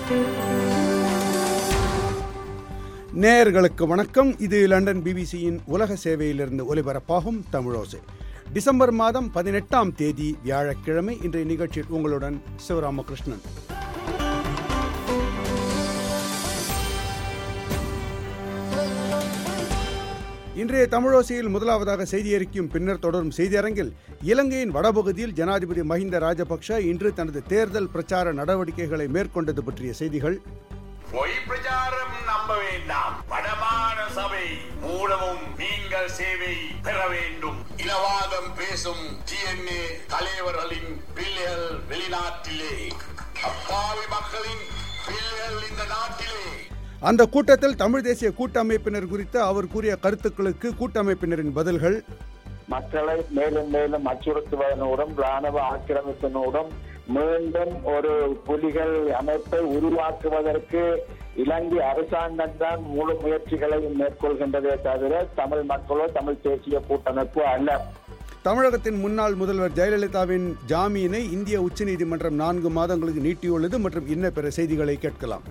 நேயர்களுக்கு வணக்கம் இது லண்டன் பிபிசியின் உலக சேவையிலிருந்து ஒலிபரப்பாகும் தமிழோசை டிசம்பர் மாதம் பதினெட்டாம் தேதி வியாழக்கிழமை இன்றைய நிகழ்ச்சியில் உங்களுடன் சிவராமகிருஷ்ணன் இன்றைய தமிழோசையில் முதலாவதாக செய்தி அறிக்கையும் பின்னர் தொடரும் செய்தியரங்கில் இலங்கையின் வடபகுதியில் ஜனாதிபதி மஹிந்த ராஜபக்ஷ இன்று தனது தேர்தல் பிரச்சார நடவடிக்கைகளை மேற்கொண்டது பற்றிய செய்திகள் பொய் பிரச்சாரம் நம்ப வேண்டாம் வடமான சபை மூலமும் நீங்கள் சேவை பெற வேண்டும் இனவாதம் பேசும் டிஎன்ஏ தலைவர்களின் பிள்ளைகள் வெளிநாட்டிலே அப்பாவி மக்களின் பிள்ளைகள் இந்த நாட்டிலே அந்த கூட்டத்தில் தமிழ் தேசிய கூட்டமைப்பினர் குறித்து அவர் கூறிய கருத்துக்களுக்கு கூட்டமைப்பினரின் பதில்கள் மக்களை மேலும் மேலும் அச்சுறுத்துவதனூடும் ராணுவ ஆக்கிரமிப்பினூடும் மீண்டும் ஒரு புலிகள் அமைப்பை உருவாக்குவதற்கு இலங்கை அரசாங்கம் தான் முழு முயற்சிகளை மேற்கொள்கின்றதே தவிர தமிழ் மக்களோ தமிழ் தேசிய கூட்டமைப்பு அல்ல தமிழகத்தின் முன்னாள் முதல்வர் ஜெயலலிதாவின் ஜாமீனை இந்திய உச்சநீதிமன்றம் நான்கு மாதங்களுக்கு நீட்டியுள்ளது மற்றும் இன்ன பிற செய்திகளை கேட்கலாம்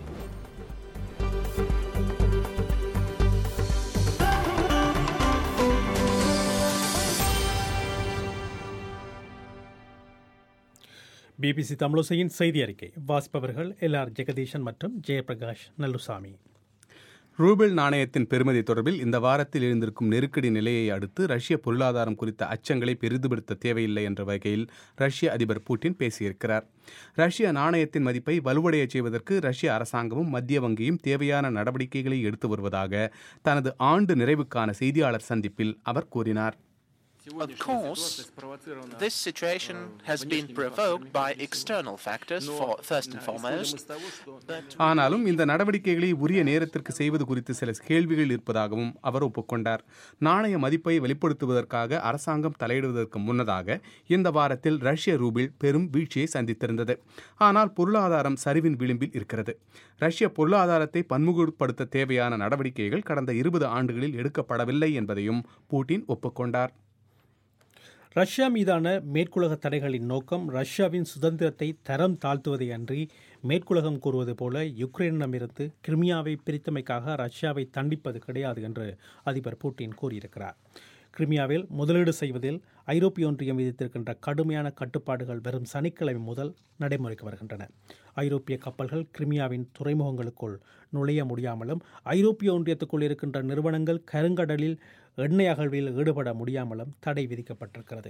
பிபிசி தமிழோசையின் செய்தி அறிக்கை வாசிப்பவர்கள் எல் ஆர் ஜெகதீஷன் மற்றும் ஜெயபிரகாஷ் நல்லுசாமி ரூபிள் நாணயத்தின் பெறுமதி தொடர்பில் இந்த வாரத்தில் எழுந்திருக்கும் நெருக்கடி நிலையை அடுத்து ரஷ்ய பொருளாதாரம் குறித்த அச்சங்களை பெரிதுபடுத்த தேவையில்லை என்ற வகையில் ரஷ்ய அதிபர் புட்டின் பேசியிருக்கிறார் ரஷ்ய நாணயத்தின் மதிப்பை வலுவடைய செய்வதற்கு ரஷ்ய அரசாங்கமும் மத்திய வங்கியும் தேவையான நடவடிக்கைகளை எடுத்து வருவதாக தனது ஆண்டு நிறைவுக்கான செய்தியாளர் சந்திப்பில் அவர் கூறினார் Of course, this situation has been provoked by external factors, for, first and foremost, but ஆனாலும் இந்த நடவடிக்கைகளை உரிய நேரத்திற்கு செய்வது குறித்து சில கேள்விகள் இருப்பதாகவும் அவர் ஒப்புக்கொண்டார் நாணய மதிப்பை வெளிப்படுத்துவதற்காக அரசாங்கம் தலையிடுவதற்கு முன்னதாக இந்த வாரத்தில் ரஷ்ய ரூபிள் பெரும் வீழ்ச்சியை சந்தித்திருந்தது ஆனால் பொருளாதாரம் சரிவின் விளிம்பில் இருக்கிறது ரஷ்ய பொருளாதாரத்தை பன்முகப்படுத்த தேவையான நடவடிக்கைகள் கடந்த இருபது ஆண்டுகளில் எடுக்கப்படவில்லை என்பதையும் பூட்டின் ஒப்புக்கொண்டார் ரஷ்யா மீதான மேற்குலக தடைகளின் நோக்கம் ரஷ்யாவின் சுதந்திரத்தை தரம் தாழ்த்துவதை அன்றி மேற்குலகம் கூறுவது போல யுக்ரைனிடமிருந்து கிரிமியாவை பிரித்தமைக்காக ரஷ்யாவை தண்டிப்பது கிடையாது என்று அதிபர் புட்டின் கூறியிருக்கிறார் கிரிமியாவில் முதலீடு செய்வதில் ஐரோப்பிய ஒன்றியம் விதித்திருக்கின்ற கடுமையான கட்டுப்பாடுகள் வரும் சனிக்கிழமை முதல் நடைமுறைக்கு வருகின்றன ஐரோப்பிய கப்பல்கள் கிரிமியாவின் துறைமுகங்களுக்குள் நுழைய முடியாமலும் ஐரோப்பிய ஒன்றியத்துக்குள் இருக்கின்ற நிறுவனங்கள் கருங்கடலில் எண்ணெய் அகழ்வில் ஈடுபட முடியாமலும் தடை விதிக்கப்பட்டிருக்கிறது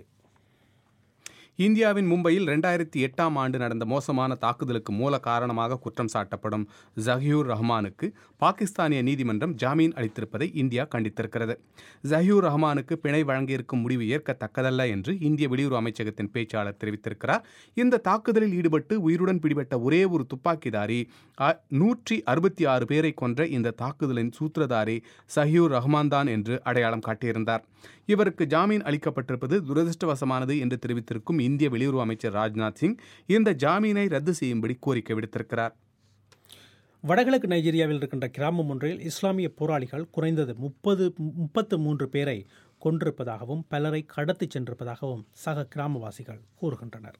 இந்தியாவின் மும்பையில் ரெண்டாயிரத்தி எட்டாம் ஆண்டு நடந்த மோசமான தாக்குதலுக்கு மூல காரணமாக குற்றம் சாட்டப்படும் ஜஹியூர் ரஹ்மானுக்கு பாகிஸ்தானிய நீதிமன்றம் ஜாமீன் அளித்திருப்பதை இந்தியா கண்டித்திருக்கிறது ஜஹியூர் ரஹ்மானுக்கு பிணை வழங்கியிருக்கும் முடிவு ஏற்கத்தக்கதல்ல என்று இந்திய வெளியுறவு அமைச்சகத்தின் பேச்சாளர் தெரிவித்திருக்கிறார் இந்த தாக்குதலில் ஈடுபட்டு உயிருடன் பிடிபட்ட ஒரே ஒரு துப்பாக்கிதாரி அ- நூற்றி அறுபத்தி ஆறு பேரை கொன்ற இந்த தாக்குதலின் சூத்திரதாரி சஹியூர் ரஹ்மான் தான் என்று அடையாளம் காட்டியிருந்தார் இவருக்கு ஜாமீன் அளிக்கப்பட்டிருப்பது துரதிருஷ்டவசமானது என்று தெரிவித்திருக்கும் இந்திய வெளியுறவு அமைச்சர் ராஜ்நாத் சிங் இந்த ஜாமீனை ரத்து செய்யும்படி கோரிக்கை விடுத்திருக்கிறார் வடகிழக்கு நைஜீரியாவில் இருக்கின்ற கிராமம் ஒன்றில் இஸ்லாமிய போராளிகள் குறைந்தது முப்பது முப்பத்து மூன்று பேரை கொன்றிருப்பதாகவும் பலரை கடத்திச் சென்றிருப்பதாகவும் சக கிராமவாசிகள் கூறுகின்றனர்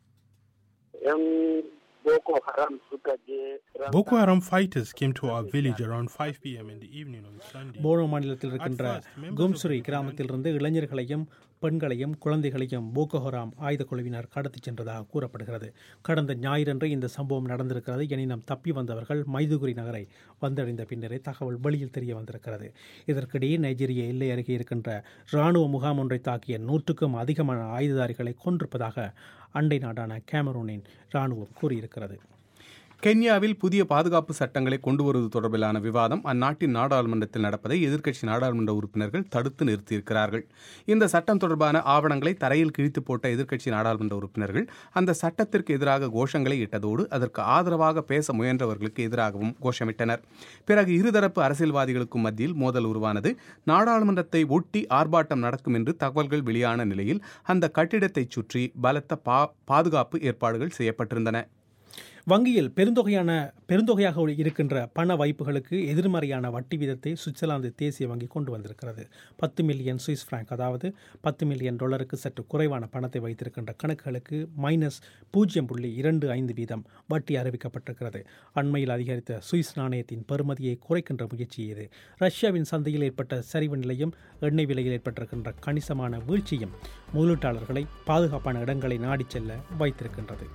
Boko Haram fighters came to our village around 5 p.m. in the evening on Sunday. போனோ மாநிலத்தில் இருக்கின்ற கும்சுரி கிராமத்திலிருந்து இளைஞர்களையும் பெண்களையும் குழந்தைகளையும் போகோ ஹராம் ஆயுத குழுவினர் கடத்திச் சென்றதாக கூறப்படுகிறது கடந்த ஞாயிறன்று இந்த சம்பவம் நடந்திருக்கிறது எனினும் தப்பி வந்தவர்கள் மைதுகுரி நகரை வந்தடைந்த பின்னரே தகவல் வெளியில் தெரிய வந்திருக்கிறது இதற்கிடையே நைஜீரிய எல்லை அருகே இருக்கின்ற இராணுவ முகாம் ஒன்றை தாக்கிய நூற்றுக்கும் அதிகமான ஆயுததாரிகளை கொன்றிருப்பதாக அண்டை நாடான கேமரூனின் இராணுவம் கூறியிருக்கிறது கென்யாவில் புதிய பாதுகாப்பு சட்டங்களை கொண்டு வருவது தொடர்பிலான விவாதம் அந்நாட்டின் நாடாளுமன்றத்தில் நடப்பதை எதிர்க்கட்சி நாடாளுமன்ற உறுப்பினர்கள் தடுத்து நிறுத்தியிருக்கிறார்கள் இந்த சட்டம் தொடர்பான ஆவணங்களை தரையில் கிழித்து போட்ட எதிர்க்கட்சி நாடாளுமன்ற உறுப்பினர்கள் அந்த சட்டத்திற்கு எதிராக கோஷங்களை இட்டதோடு அதற்கு ஆதரவாக பேச முயன்றவர்களுக்கு எதிராகவும் கோஷமிட்டனர் பிறகு இருதரப்பு அரசியல்வாதிகளுக்கும் மத்தியில் மோதல் உருவானது நாடாளுமன்றத்தை ஒட்டி ஆர்ப்பாட்டம் நடக்கும் என்று தகவல்கள் வெளியான நிலையில் அந்த கட்டிடத்தைச் சுற்றி பலத்த பா பாதுகாப்பு ஏற்பாடுகள் செய்யப்பட்டிருந்தன வங்கியில் பெருந்தொகையான பெருந்தொகையாக இருக்கின்ற பண வைப்புகளுக்கு எதிர்மறையான வட்டி வீதத்தை சுவிட்சர்லாந்து தேசிய வங்கி கொண்டு வந்திருக்கிறது பத்து மில்லியன் சுவிஸ் பிராங்க் அதாவது பத்து மில்லியன் டாலருக்கு சற்று குறைவான பணத்தை வைத்திருக்கின்ற கணக்குகளுக்கு மைனஸ் பூஜ்ஜியம் புள்ளி இரண்டு ஐந்து வீதம் வட்டி அறிவிக்கப்பட்டிருக்கிறது அண்மையில் அதிகரித்த சுவிஸ் நாணயத்தின் பெறுமதியை குறைக்கின்ற முயற்சி இது ரஷ்யாவின் சந்தையில் ஏற்பட்ட சரிவு நிலையும் எண்ணெய் விலையில் ஏற்பட்டிருக்கின்ற கணிசமான வீழ்ச்சியும் முதலீட்டாளர்களை பாதுகாப்பான இடங்களை நாடிச் செல்ல வைத்திருக்கின்றது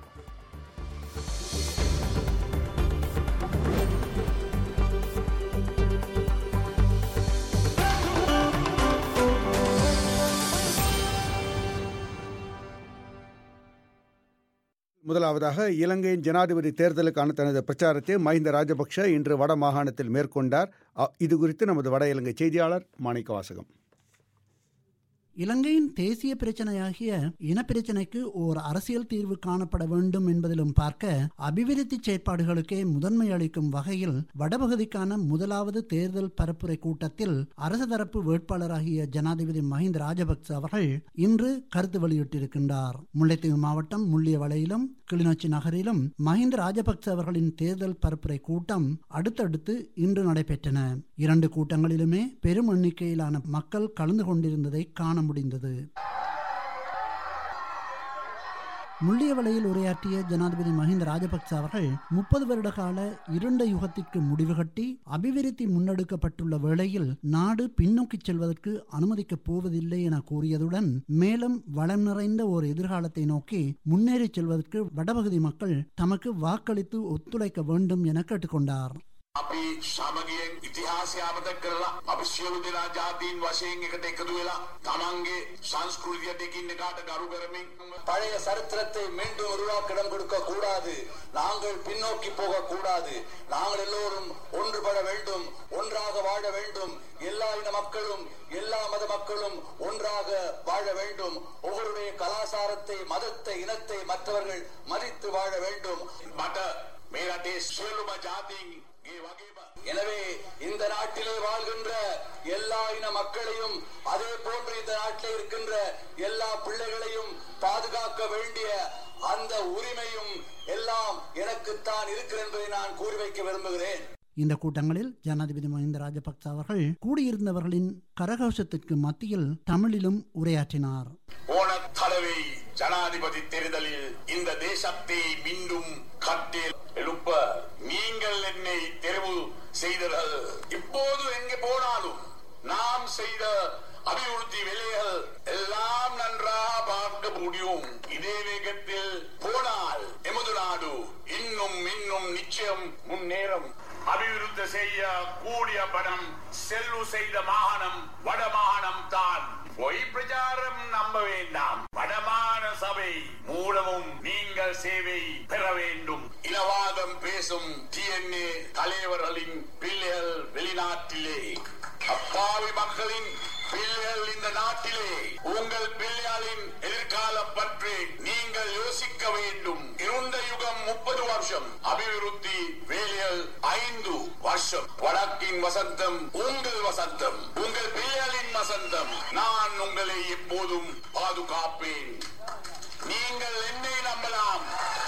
முதலாவதாக இலங்கையின் ஜனாதிபதி தேர்தலுக்கான தனது பிரச்சாரத்தை மஹிந்த ராஜபக்ஷ இன்று வட மாகாணத்தில் மேற்கொண்டார் அ- இது குறித்து நமது வட இலங்கை செய்தியாளர் மாணிக்க வாசகம் இலங்கையின் தேசிய பிரச்சனையாகிய இனப்பிரச்சனைக்கு ஓர் அரசியல் தீர்வு காணப்பட வேண்டும் என்பதிலும் பார்க்க அபிவிருத்தி செயற்பாடுகளுக்கே முதன்மை அளிக்கும் வகையில் வடபகுதிக்கான முதலாவது தேர்தல் பரப்புரை கூட்டத்தில் அரசு தரப்பு வேட்பாளராகிய ஜனாதிபதி மஹிந்த ராஜபக்ச அவர்கள் இன்று கருத்து வெளியிட்டிருக்கின்றார் முல்லைத்தீவு மாவட்டம் முள்ளியவளையிலும் கிளிநொச்சி நகரிலும் மஹிந்த ராஜபக்ச அவர்களின் தேர்தல் பரப்புரை கூட்டம் அடுத்தடுத்து இன்று நடைபெற்றன இரண்டு கூட்டங்களிலுமே பெரும் எண்ணிக்கையிலான மக்கள் கலந்து கொண்டிருந்ததை காண முடிந்தது முள்ளியவளையில் உரையாற்றிய ஜனாதிபதி மஹிந்த ராஜபக்ச அவர்கள் முப்பது வருட கால இருண்ட யுகத்திற்கு முடிவு கட்டி அபிவிருத்தி முன்னெடுக்கப்பட்டுள்ள வேளையில் நாடு பின்னோக்கி செல்வதற்கு அனுமதிக்கப் போவதில்லை என கூறியதுடன் மேலும் வளம் நிறைந்த ஒரு எதிர்காலத்தை நோக்கி முன்னேறி செல்வதற்கு வடபகுதி மக்கள் தமக்கு வாக்களித்து ஒத்துழைக்க வேண்டும் என கேட்டுக்கொண்டார் අපි සමගියෙන් ඉතිහාසය අමතක කරලා අපි සියලු දෙනා ජාතීන් වශයෙන් එකට එකතු වෙලා තමන්ගේ සංස්කෘතිය දෙකින් එකාට ගරු කරමින් பழைய சரித்திரத்தை மீண்டும் உருவாக்க இடம் கொடுக்க கூடாது நாங்கள் பின்னோக்கி போக கூடாது நாங்கள் எல்லோரும் ஒன்றுபட வேண்டும் ஒன்றாக வாழ வேண்டும் எல்லா இன மக்களும் எல்லா மத மக்களும் ஒன்றாக வாழ வேண்டும் ஒவ்வொருடைய கலாச்சாரத்தை மதத்தை இனத்தை மற்றவர்கள் மதித்து வாழ வேண்டும் මට මේ රටේ සියලුම ජාතීන්ගේ වගේම எனவே இந்த நாட்டிலே வாழ்கின்ற எல்லா இன மக்களையும் அதே போன்று இந்த நாட்டிலே இருக்கின்ற எல்லா பிள்ளைகளையும் பாதுகாக்க வேண்டிய அந்த உரிமையும் எல்லாம் எனக்குத்தான் இருக்கிறது என்பதை நான் கூறி வைக்க விரும்புகிறேன் இந்த கூட்டங்களில் ஜனாதிபதி மஹிந்த ராஜபக்ச அவர்கள் கூடியிருந்தவர்களின் கரகோஷத்திற்கு மத்தியில் தமிழிலும் உரையாற்றினார் ඕන තලවෙයි ஜனாதிபதி தேர்தலில் இந்த தேசத்தை மீண்டும் கட்டில் எழுப்ப நீங்கள் என்னை தெரிவு செய்தீர்கள் இப்போது எங்கே போனாலும் நாம் செய்த அபிவிருத்தி வேலைகள் எல்லாம் நன்றாக பார்க்க முடியும் இதே வேகத்தில் போனால் எமது நாடு இன்னும் இன்னும் நிச்சயம் முன்னேறும் அபிவிருத்தி செய்ய கூடிய பணம் செல்வு செய்த மாகாணம் வட மாகாணம் தான் பொய் பிரச்சாரம் நம்ப வேண்டாம் வடமான சபை மூலமும் நீங்கள் சேவை பெற வேண்டும் இனவாதம் பேசும் டிஎன்ஏ தலைவர்களின் பிள்ளைகள் வெளிநாட்டிலே அப்பாவி மக்களின் பிள்ளைகள் இந்த நாட்டிலே உங்கள் பிள்ளைகளின் எதிர்காலம் பற்றி நீங்கள் யோசிக்க வேண்டும் இருண்ட யுகம் முப்பது வருஷம் அபிவிருத்தி வேலைகள் ஐந்து வருஷம் வடக்கின் வசந்தம் உங்கள் வசந்தம் உங்கள் பிள்ளைகளின் வசந்தம் நான் உங்களை எப்போதும் பாதுகாப்பேன் நீங்கள் என்னை நம்பலாம்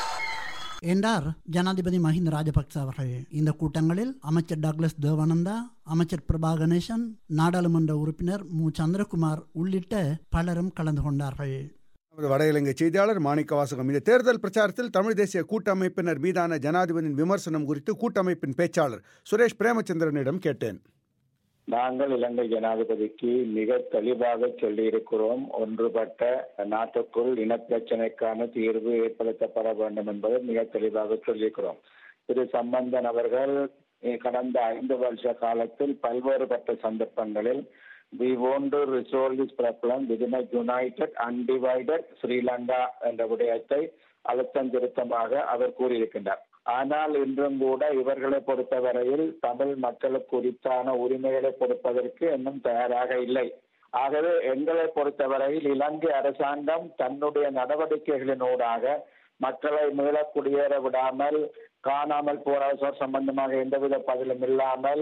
என்றார் ஜனாதிபதி மஹிந்த ராஜபக்ச அவர்கள் இந்த கூட்டங்களில் அமைச்சர் டக்ளஸ் தேவானந்தா அமைச்சர் பிரபா கணேசன் நாடாளுமன்ற உறுப்பினர் மு சந்திரகுமார் உள்ளிட்ட பலரும் கலந்து கொண்டார்கள் நமது வட இலங்கை செய்தியாளர் மாணிக்க வாசகம் இந்த தேர்தல் பிரச்சாரத்தில் தமிழ் தேசிய கூட்டமைப்பினர் மீதான ஜனாதிபதியின் விமர்சனம் குறித்து கூட்டமைப்பின் பேச்சாளர் சுரேஷ் பிரேமச்சந்திரனிடம் கேட்டேன் நாங்கள் இலங்கை ஜனாதிபதிக்கு மிக தெளிவாக சொல்லியிருக்கிறோம் ஒன்றுபட்ட நாட்டுக்குள் இனப்பிரச்சனைக்கான தீர்வு ஏற்படுத்தப்பட வேண்டும் என்பதை மிக தெளிவாக சொல்லியிருக்கிறோம் திரு சம்பந்தன் அவர்கள் eh, கடந்த ஐந்து வருஷ காலத்தில் பல்வேறுபட்ட சந்தர்ப்பங்களில் we want to resolve this problem within a united undivided Sri Lanka என்ற விடயத்தை அழுத்தம் திருத்தமாக அவர் கூறியிருக்கின்றார் ஆனால் இன்றும் கூட இவர்களை பொறுத்தவரையில் தமிழ் மக்களுக்கு உரித்தான உரிமைகளை கொடுப்பதற்கு இன்னும் தயாராக இல்லை ஆகவே எங்களை பொறுத்தவரையில் இலங்கை அரசாங்கம் தன்னுடைய நடவடிக்கைகளினூடாக மக்களை மீள குடியேற விடாமல் காணாமல் போராசோர் சம்பந்தமாக எந்தவித பதிலும் இல்லாமல்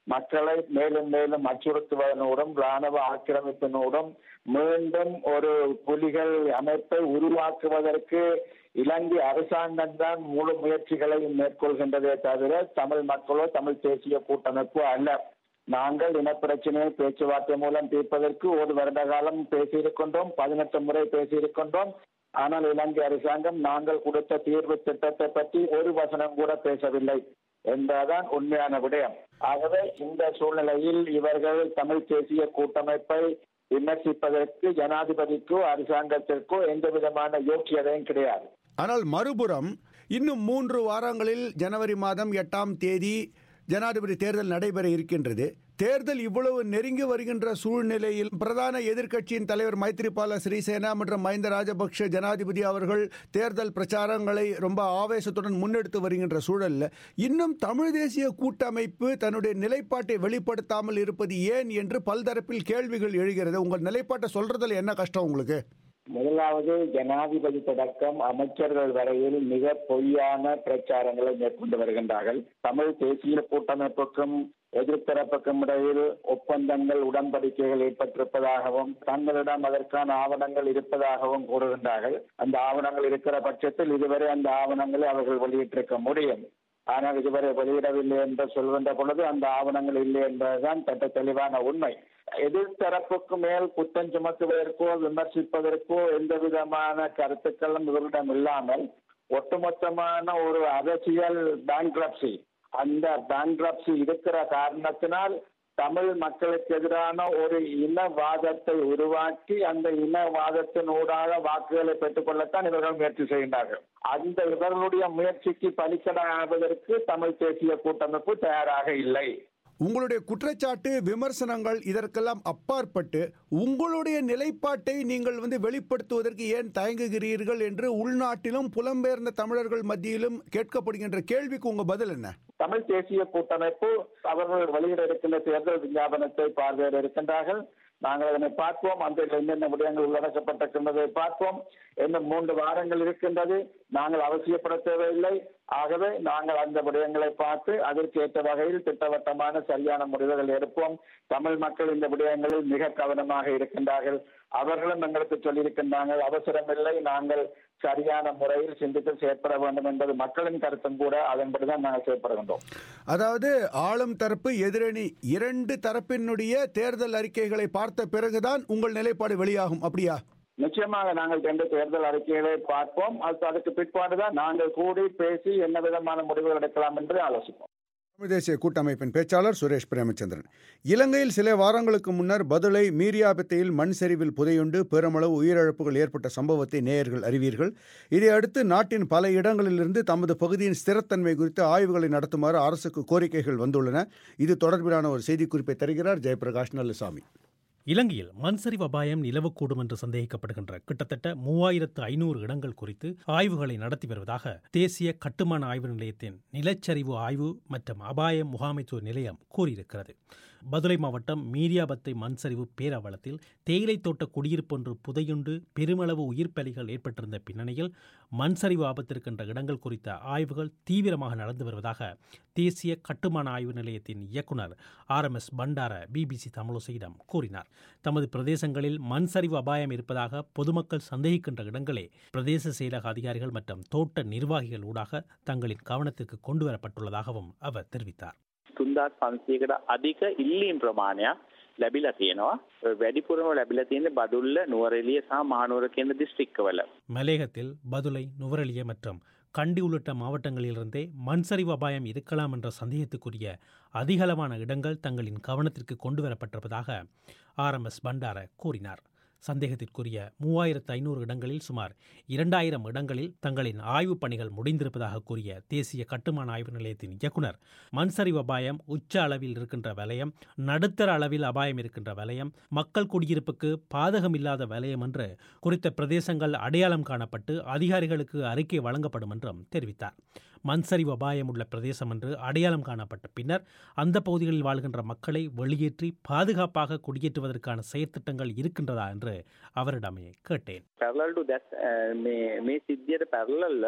மக்களை மேலும் மேலும் அச்சுறுத்துவதனூடும் ராணுவ ஆக்கிரமிப்பினூடும் மீண்டும் ஒரு புலிகள் அமைப்பை உருவாக்குவதற்கு இலங்கை அரசாங்கம் தான் முழு முயற்சிகளை மேற்கொள்கின்றதே தவிர தமிழ் மக்களோ தமிழ் தேசிய கூட்டமைப்போ அல்ல நாங்கள் இனப்பிரச்சனையை பேச்சுவார்த்தை மூலம் தீர்ப்பதற்கு ஒரு வருட காலம் பேசியிருக்கின்றோம் பதினெட்டு முறை பேசியிருக்கின்றோம் ஆனால் இலங்கை அரசாங்கம் நாங்கள் கொடுத்த தீர்வு திட்டத்தை பற்றி ஒரு வசனம் கூட பேசவில்லை என்பதுதான் உண்மையான விடயம் ஆகவே இந்த சூழ்நிலையில் இவர்கள் தமிழ் தேசிய கூட்டமைப்பை விமர்சிப்பதற்கு ஜனாதிபதிக்கோ அரசாங்கத்திற்கோ எந்த விதமான யோக்கியதையும் கிடையாது ஆனால் மறுபுறம் இன்னும் மூன்று வாரங்களில் ஜனவரி மாதம் எட்டாம் தேதி ஜனாதிபதி தேர்தல் நடைபெற இருக்கின்றது தேர்தல் இவ்வளவு நெருங்கி வருகின்ற சூழ்நிலையில் பிரதான எதிர்க்கட்சியின் தலைவர் மைத்ரிபால சிறிசேனா மற்றும் மஹிந்த ராஜபக்ஷ ஜனாதிபதி அவர்கள் தேர்தல் பிரச்சாரங்களை ரொம்ப ஆவேசத்துடன் முன்னெடுத்து வருகின்ற சூழலில் இன்னும் தமிழ் தேசிய கூட்டமைப்பு தன்னுடைய நிலைப்பாட்டை வெளிப்படுத்தாமல் இருப்பது ஏன் என்று பல்தரப்பில் கேள்விகள் எழுகிறது உங்கள் நிலைப்பாட்டை சொல்றதுல என்ன கஷ்டம் உங்களுக்கு முதலாவது ஜனாதிபதி தொடக்கம் அமைச்சர்கள் வரையில் மிக பொய்யான பிரச்சாரங்களை மேற்கொண்டு வருகின்றார்கள் தமிழ் தேசிய கூட்டமைப்புக்கும் எதிர்த்தரப்புக்கும் இடையில் ஒப்பந்தங்கள் உடன்படிக்கைகள் ஏற்பட்டிருப்பதாகவும் தங்களிடம் அதற்கான ஆவணங்கள் இருப்பதாகவும் கூறுகின்றார்கள் அந்த ஆவணங்கள் இருக்கிற பட்சத்தில் இதுவரை அந்த ஆவணங்களை அவர்கள் வெளியிட்டிருக்க முடியும் ஆனால் இதுவரை வெளியிடவில்லை என்று சொல்கின்ற பொழுது அந்த ஆவணங்கள் இல்லை என்பதுதான் தட்ட தெளிவான உண்மை எதிர்த்தரப்புக்கு மேல் குற்றம் சுமத்துவதற்கோ விமர்சிப்பதற்கோ எந்த விதமான கருத்துக்களும் இவரிடம் இல்லாமல் ஒட்டுமொத்தமான ஒரு அரசியல் பேங்க்ரப்சி அந்த பேங்க்ரப்சி இருக்கிற காரணத்தினால் தமிழ் மக்களுக்கு எதிரான ஒரு இனவாதத்தை உருவாக்கி அந்த இனவாதத்தின் ஊடாக வாக்குகளை பெற்றுக்கொள்ளத்தான் இவர்கள் முயற்சி செய்கின்றார்கள் அந்த இவர்களுடைய முயற்சிக்கு பலிக்கடாவதற்கு தமிழ் தேசிய கூட்டமைப்பு தயாராக இல்லை உங்களுடைய குற்றச்சாட்டு விமர்சனங்கள் இதற்கெல்லாம் அப்பாற்பட்டு உங்களுடைய நிலைப்பாட்டை நீங்கள் வந்து வெளிப்படுத்துவதற்கு ஏன் தயங்குகிறீர்கள் என்று உள்நாட்டிலும் புலம்பெயர்ந்த தமிழர்கள் மத்தியிலும் கேட்கப்படுகின்ற கேள்விக்கு உங்க பதில் என்ன தமிழ் தேசிய கூட்டமைப்பு அவர்கள் வெளியிட இருக்கின்ற தேர்தல் விஞ்ஞாபனத்தை பார்வையிட இருக்கின்றார்கள் நாங்கள் அதனை பார்ப்போம் அந்த என்னென்ன விடயங்கள் உள்ளடக்கப்பட்டிருக்கின்றதை பார்ப்போம் இன்னும் மூன்று வாரங்கள் இருக்கின்றது நாங்கள் அவசியப்பட தேவையில்லை ஆகவே நாங்கள் அந்த விடயங்களை பார்த்து அதற்கு ஏற்ற வகையில் திட்டவட்டமான சரியான முடிவுகள் எடுப்போம் தமிழ் மக்கள் இந்த விடயங்களில் மிக கவனமாக இருக்கின்றார்கள் அவர்களும் எங்களுக்கு சொல்லியிருக்கின்றார்கள் அவசரமில்லை நாங்கள் சரியான முறையில் சிந்தித்து செயற்பட வேண்டும் என்பது மக்களின் கருத்தும் கூட அதன்படிதான் நாங்கள் செயற்படுகின்றோம் அதாவது ஆளும் தரப்பு எதிரணி இரண்டு தரப்பினுடைய தேர்தல் அறிக்கைகளை பார்த்த பிறகுதான் உங்கள் நிலைப்பாடு வெளியாகும் அப்படியா நிச்சயமாக நாங்கள் ரெண்டு தேர்தல் அறிக்கைகளை பார்ப்போம் அது அதுக்கு பிற்பாடுதான் நாங்கள் கூடி பேசி என்ன விதமான முடிவுகள் எடுக்கலாம் என்று ஆலோசிப்போம் தமிழ் தேசிய கூட்டமைப்பின் பேச்சாளர் சுரேஷ் பிரேமச்சந்திரன் இலங்கையில் சில வாரங்களுக்கு முன்னர் பதுளை மீரியாபத்தையில் மண் சரிவில் புதையுண்டு பெருமளவு உயிரிழப்புகள் ஏற்பட்ட சம்பவத்தை நேயர்கள் அறிவீர்கள் இதையடுத்து நாட்டின் பல இடங்களிலிருந்து தமது பகுதியின் ஸ்திரத்தன்மை குறித்து ஆய்வுகளை நடத்துமாறு அரசுக்கு கோரிக்கைகள் வந்துள்ளன இது தொடர்பிலான ஒரு செய்திக்குறிப்பை தருகிறார் ஜெயபிரகாஷ் நல்லசாமி இலங்கையில் மண்சரிவு அபாயம் நிலவக்கூடும் என்று சந்தேகிக்கப்படுகின்ற கிட்டத்தட்ட மூவாயிரத்து ஐநூறு இடங்கள் குறித்து ஆய்வுகளை நடத்தி வருவதாக தேசிய கட்டுமான ஆய்வு நிலையத்தின் நிலச்சரிவு ஆய்வு மற்றும் அபாய முகாமைத்துவ நிலையம் கூறியிருக்கிறது பதுளை மாவட்டம் மீரியாபத்தை மண்சரிவு பேரவலத்தில் தேயிலை தோட்ட குடியிருப்பொன்று புதையுண்டு பெருமளவு உயிர் பலிகள் ஏற்பட்டிருந்த பின்னணியில் மண்சரிவு ஆபத்திருக்கின்ற இடங்கள் குறித்த ஆய்வுகள் தீவிரமாக நடந்து வருவதாக தேசிய கட்டுமான ஆய்வு நிலையத்தின் இயக்குனர் R M S Bandara BBC தமிழோசையிடம் கூறினார் தமது பிரதேசங்களில் மண் சரிவு அபாயம் இருப்பதாக பொதுமக்கள் சந்தேகிக்கின்ற இடங்களே பிரதேச செயலக அதிகாரிகள் மற்றும் தோட்ட நிர்வாகிகள் ஊடாக தங்களின் கவனத்திற்கு கொண்டுவரப்பட்டுள்ளதாகவும் அவர் தெரிவித்தார் තුන්දාත් පන්සියකට අධික ඉල්ලීම් ප්‍රමාණයක් ලැබිලා තියෙනවා වැඩිපුරම ලැබිලා තියෙන්නේ බදුල්ල නුවරඑළිය සහ මහනුවර කියන දිස්ත්‍රික්කවල. மலேகத்தில் பதுளை நுவரெலிய மற்றும் கண்டி உள்ளிட்ட மாவட்டங்களிலிருந்தே மண்சரிவு அபாயம் இருக்கலாம் என்ற சந்தேகத்துக்குரிய அதிகளவான இடங்கள் தங்களின் கவனத்திற்கு கொண்டு வரப்பட்டிருப்பதாக ஆர் எம் எஸ் பண்டார கூறினார் சந்தேகத்திற்குரிய மூவாயிரத்து ஐநூறு இடங்களில் சுமார் இரண்டாயிரம் இடங்களில் தங்களின் ஆய்வுப் பணிகள் முடிந்திருப்பதாக கூறிய தேசிய கட்டுமான ஆய்வு நிலையத்தின் இயக்குனர் மண்சரிவு அபாயம் உச்ச அளவில் இருக்கின்ற வலயம் நடுத்தர அளவில் அபாயம் இருக்கின்ற வலயம் மக்கள் குடியிருப்புக்கு பாதகமில்லாத வலயம் என்று குறித்த பிரதேசங்கள் அடையாளம் காணப்பட்டு அதிகாரிகளுக்கு அறிக்கை வழங்கப்படும் என்றும் தெரிவித்தார் மண்சரிவு அபாயம் உள்ள பிரதேசம் என்று அடையாளம் காணப்பட்ட பின்னர் அந்த பகுதிகளில் வாழ்கின்ற மக்களை வெளியேற்றி பாதுகாப்பாக குடியேற்றுவதற்கான செயற்திட்டங்கள் இருக்கின்றதா என்று அவரிடமே கேட்டேன் පැරලල්ටු දැත් මේ මේ සිද්ධියට පැරලල්ල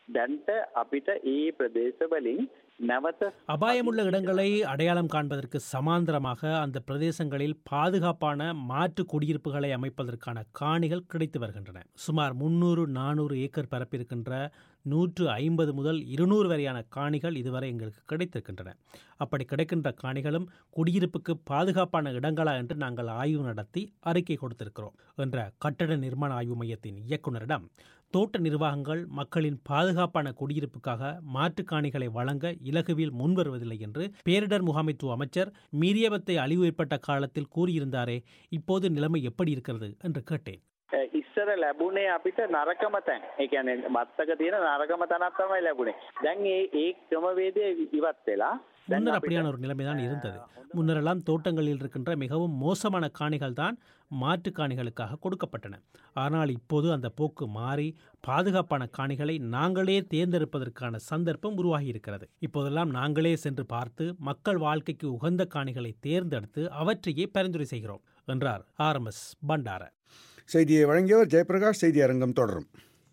දැන්ට අපිට ඒ ප්‍රදේශවලින් නැවත அபாயமுள்ள இடங்களை அடையாளம் காண்பதற்கு சமாந்தரமாக அந்த பிரதேசங்களில் பாதுகாப்பான மாற்று குடியிருப்புகளை அமைப்பதற்கான காணிகள் கிடைத்து வருகின்றன சுமார் முன்னூறு நானூறு ஏக்கர் பரப்பிருக்கின்ற நூற்று ஐம்பது முதல் இருநூறு வரையான காணிகள் இதுவரை எங்களுக்கு கிடைத்திருக்கின்றன அப்படி கிடைக்கின்ற காணிகளும் குடியிருப்புக்கு பாதுகாப்பான இடங்களா என்று நாங்கள் ஆய்வு நடத்தி அறிக்கை கொடுத்திருக்கிறோம் என்ற கட்டட நிர்மாண ஆய்வு மையத்தின் இயக்குநரிடம் தோட்ட நிர்வாகங்கள் மக்களின் பாதுகாப்பான குடியிருப்புக்காக மாற்றுக் காணிகளை வழங்க இலகுவில் முன்வருவதில்லை என்று பேரிடர் முகாமைத்துவ அமைச்சர் மீரியபத்தை அழிவு ஏற்பட்ட காலத்தில் கூறியிருந்தாரே இப்போது நிலைமை எப்படி இருக்கிறது என்று கேட்டேன் ඉස්සර ලැබුණේ අපිට නරකම තැන්. ඒ කියන්නේ මත්තක තියෙන නරකම තැනක් තමයි ලැබුණේ. දැන් ඒ ඒ ක්‍රමවේදය ඉවත් වෙලා දැන් முன்னர் අපිට அப்படியான ஒரு நிலைமைதான் இருந்தது முன்னரெல்லாம் தோட்டங்களில் இருக்கின்ற மிகவும் மோசமான காணிகள் தான் மாற்று காணிகளுக்காக கொடுக்கப்பட்டன ஆனால் இப்போது அந்த போக்கு மாறி பாதுகாப்பான காணிகளை நாங்களே தேர்ந்தெடுப்பதற்கான சந்தர்ப்பம் உருவாகி இருக்கிறது இப்போதெல்லாம் நாங்களே சென்று பார்த்து மக்கள் வாழ்க்கைக்கு உகந்த காணிகளை தேர்ந்தெடுத்து அவற்றையே பரிந்துரை செய்கிறோம் என்றார் ஆர் எம் எஸ் பண்டார செய்தியை வழங்கியவர் ஜெயபிரகாஷ் செய்தி அரங்கம் தொடரும்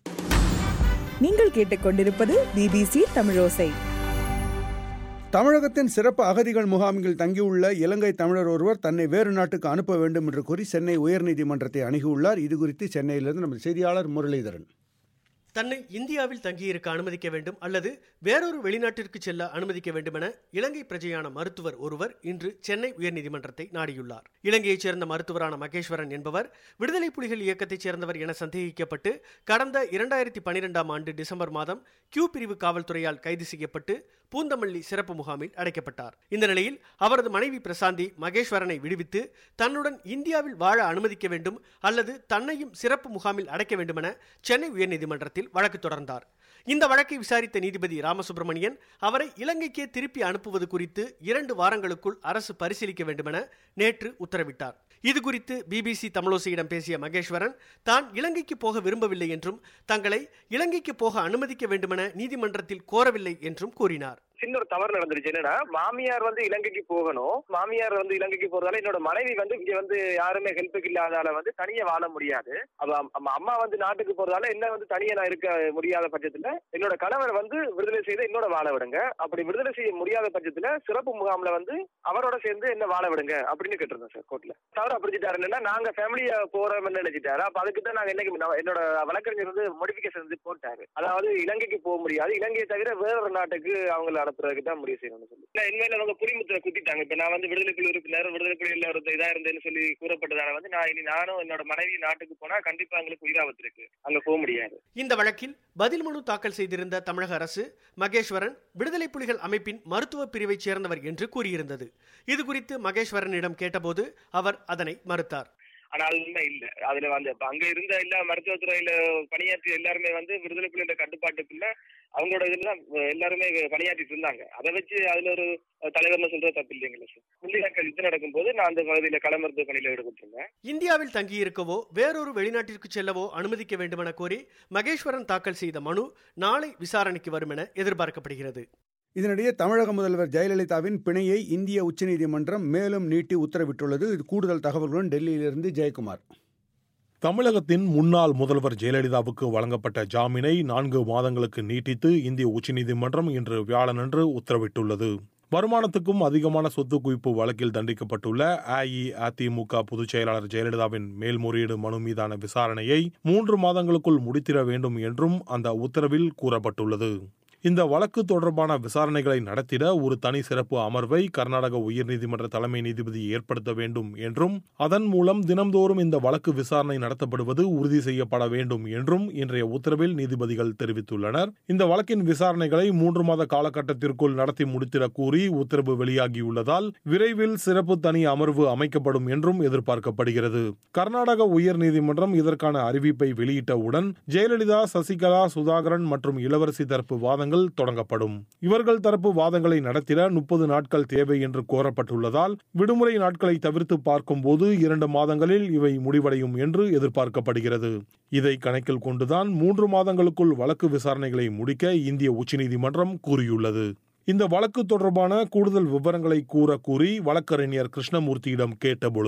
நீங்கள் கேட்டுக்கொண்டிருப்பது பிபிசி தமிழோசை தமிழகத்தின் சிறப்பு அகதிகள் முகாமில் தங்கியுள்ள இலங்கை தமிழர் ஒருவர் தன்னை வேறு நாட்டுக்கு அனுப்ப வேண்டும் என்று கூறி சென்னை உயர்நீதிமன்றத்தை அணுகியுள்ளார் இது குறித்து சென்னையிலிருந்து நமது செய்தியாளர் முரளிதரன் தன்னை இந்தியாவில் தங்கியிருக்க அனுமதிக்க வேண்டும் அல்லது வேறொரு வெளிநாட்டிற்கு செல்ல அனுமதிக்க வேண்டுமென இலங்கை பிரஜையான மருத்துவர் ஒருவர் இன்று சென்னை உயர்நீதிமன்றத்தை நாடியுள்ளார் இலங்கையைச் சேர்ந்த மருத்துவரான மகேஸ்வரன் என்பவர் விடுதலை புலிகள் இயக்கத்தைச் சேர்ந்தவர் என சந்தேகிக்கப்பட்டு கடந்த இரண்டாயிரத்தி பனிரெண்டாம் ஆண்டு டிசம்பர் மாதம் கியூ பிரிவு காவல்துறையால் கைது செய்யப்பட்டு பூந்தமல்லி சிறப்பு முகாமில் அடைக்கப்பட்டார் இந்த நிலையில் அவரது மனைவி பிரசாந்தி மகேஸ்வரனை விடுவித்து தன்னுடன் இந்தியாவில் வாழ அனுமதிக்க வேண்டும் அல்லது தன்னையும் சிறப்பு முகாமில் அடைக்க வேண்டுமென சென்னை உயர்நீதிமன்றத்தில் வழக்கு தொடர்ந்தார் இந்த வழக்கை விசாரித்த நீதிபதி ராமசுப்பிரமணியன் அவரை இலங்கைக்கே திருப்பி அனுப்புவது குறித்து இரண்டு வாரங்களுக்குள் அரசு பரிசீலிக்க வேண்டுமென நேற்று உத்தரவிட்டார் இது குறித்து பிபிசி தமிழோசையிடம் பேசிய மகேஸ்வரன் தான் இலங்கைக்கு போக விரும்பவில்லை என்றும் தங்களை இலங்கைக்கு போக அனுமதிக்க வேண்டுமென நீதிமன்றத்தில் கோரவில்லை என்றும் கூறினார் சின்ன ஒரு தவறு நடந்துருச்சு என்னன்னா மாமியார் வந்து இலங்கைக்கு போகணும் மாமியார் வந்து இலங்கைக்கு போறதால என்னோட மனைவி வந்து இங்க வந்து யாருமே ஹெல்ப்புக்கு இல்லாதால வந்து தனியா வாழ முடியாது அப்ப அம்- அம்மா- அம்மா வந்து நாட்டுக்கு போறதால என்ன வந்து தனியா நான் இருக்க முடியாத பட்சத்துல என்னோட கணவர் வந்து விடுதலை செய்து என்னோட வாழ விடுங்க அப்படி விடுதலை செய்ய முடியாத பட்சத்துல சிறப்பு முகாம்ல வந்து அவரோட சேர்ந்து என்ன வாழ விடுங்க அப்படின்னு கேட்டிருந்தேன் சார் கோர்ட்ல தவறு அப்படிச்சிட்டாரு என்னன்னா நாங்க ஃபேமிலியா போறோம்னு நினைச்சிட்டாரு அப்ப அதுக்கு தான் நாங்க என்னைக்கு நான் என்னோட வழக்கறிஞர் வந்து மோடிபிகேஷன் வந்து போட்டாரு அதாவது இலங்கைக்கு போக முடியாது இலங்கையை தவிர வேற ஒரு நாட்டுக்கு அவங்கள அனுப்புறதுக்கு தான் முடிவு செய்யணும்னு சொல்லி இல்ல இனிமேல அவங்க புரிமுத்திரை குத்திட்டாங்க இப்ப நான் வந்து விடுதலை புலி உறுப்பினர் விடுதலை புலியில் ஒரு இதா இருந்தேன்னு சொல்லி கூறப்பட்டதால வந்து நான் இனி நானும் என்னோட மனைவி நாட்டுக்கு போனா கண்டிப்பா எங்களுக்கு உயிராபத்து இருக்கு அங்க போக முடியாது இந்த வழக்கில் பதில் மனு தாக்கல் செய்திருந்த தமிழக அரசு மகேஸ்வரன் விடுதலை புலிகள் அமைப்பின் மருத்துவ பிரிவைச் சேர்ந்தவர் என்று கூறியிருந்தது இது குறித்து மகேஸ்வரனிடம் கேட்டபோது அவர் அதனை மறுத்தார் ஆனா அது உண்மை இல்ல அதுல வந்து அப்ப அங்க இருந்த எல்லா மருத்துவத்துறையில பணியாற்றிய எல்லாருமே வந்து விடுதலை புலியோட கட்டுப்பாட்டுக்குள்ள அவங்களோட இதுல எல்லாருமே பணியாற்றிட்டு இருந்தாங்க அதை வச்சு அதுல ஒரு தலைவர்னு சொல்றது தப்பு இல்லைங்களா சார் புள்ளியாக்கள் இது நடக்கும்போது நான் அந்த பகுதியில கள மருத்துவ பணியில ஈடுபட்டிருந்தேன் இந்தியாவில் தங்கியிருக்கவோ வேறொரு வெளிநாட்டிற்கு செல்லவோ அனுமதிக்க வேண்டுமென கோரி மகேஸ்வரன் தாக்கல் செய்த மனு நாளை விசாரணைக்கு வரும் என எதிர்பார்க்கப்படுகிறது இதனிடையே தமிழக முதல்வர் ஜெயலலிதாவின் பிணையை இந்திய உச்சநீதிமன்றம் மேலும் நீட்டி உத்தரவிட்டுள்ளது இது கூடுதல் தகவல்களுடன் டெல்லியிலிருந்து ஜெயக்குமார் தமிழகத்தின் முன்னாள் முதல்வர் ஜெயலலிதாவுக்கு வழங்கப்பட்ட ஜாமீனை நான்கு மாதங்களுக்கு நீட்டித்து இந்திய உச்சநீதிமன்றம் இன்று வியாழனன்று உத்தரவிட்டுள்ளது வருமானத்துக்கும் அதிகமான சொத்து குவிப்பு வழக்கில் தண்டிக்கப்பட்டுள்ள அஇஅதிமுக பொதுச் செயலாளர் ஜெயலலிதாவின் மேல்முறையீடு மனு மீதான விசாரணையை மூன்று மாதங்களுக்குள் முடித்திட வேண்டும் என்றும் அந்த உத்தரவில் கூறப்பட்டுள்ளது இந்த வழக்கு தொடர்பான விசாரணைகளை நடத்திட ஒரு தனி சிறப்பு அமர்வை கர்நாடக உயர்நீதிமன்ற தலைமை நீதிபதி ஏற்படுத்த வேண்டும் என்றும் அதன் மூலம் தினம்தோறும் இந்த வழக்கு விசாரணை நடத்தப்படுவது உறுதி செய்யப்பட வேண்டும் என்றும் இன்றைய உத்தரவில் நீதிபதிகள் தெரிவித்துள்ளனர் இந்த வழக்கின் விசாரணைகளை மூன்று மாத காலகட்டத்திற்குள் நடத்தி முடித்திட கூறி உத்தரவு வெளியாகியுள்ளதால் விரைவில் சிறப்பு தனி அமர்வு அமைக்கப்படும் என்றும் எதிர்பார்க்கப்படுகிறது கர்நாடக உயர்நீதிமன்றம் இதற்கான அறிவிப்பை வெளியிட்டவுடன் ஜெயலலிதா சசிகலா சுதாகரன் மற்றும் இளவரசி தரப்பு வாதங்கள் தொடங்கப்படும் இவர்கள் தரப்பு வாதங்களை நடத்திட முப்பது நாட்கள் தேவை என்று கோரப்பட்டுள்ளதால் விடுமுறை நாட்களை தவிர்த்து பார்க்கும்போது இரண்டு மாதங்களில் இவை முடிவடையும் என்று எதிர்பார்க்கப்படுகிறது இதை கணக்கில் கொண்டுதான் மூன்று மாதங்களுக்குள் வழக்கு விசாரணைகளை முடிக்க இந்திய உச்சநீதிமன்றம் கூறியுள்ளது இந்த வழக்கு தொடர்பான கூடுதல் விவரங்களை கூற கூறி வழக்கறிஞர் கிருஷ்ணமூர்த்தியிடம் கேட்டபொழுது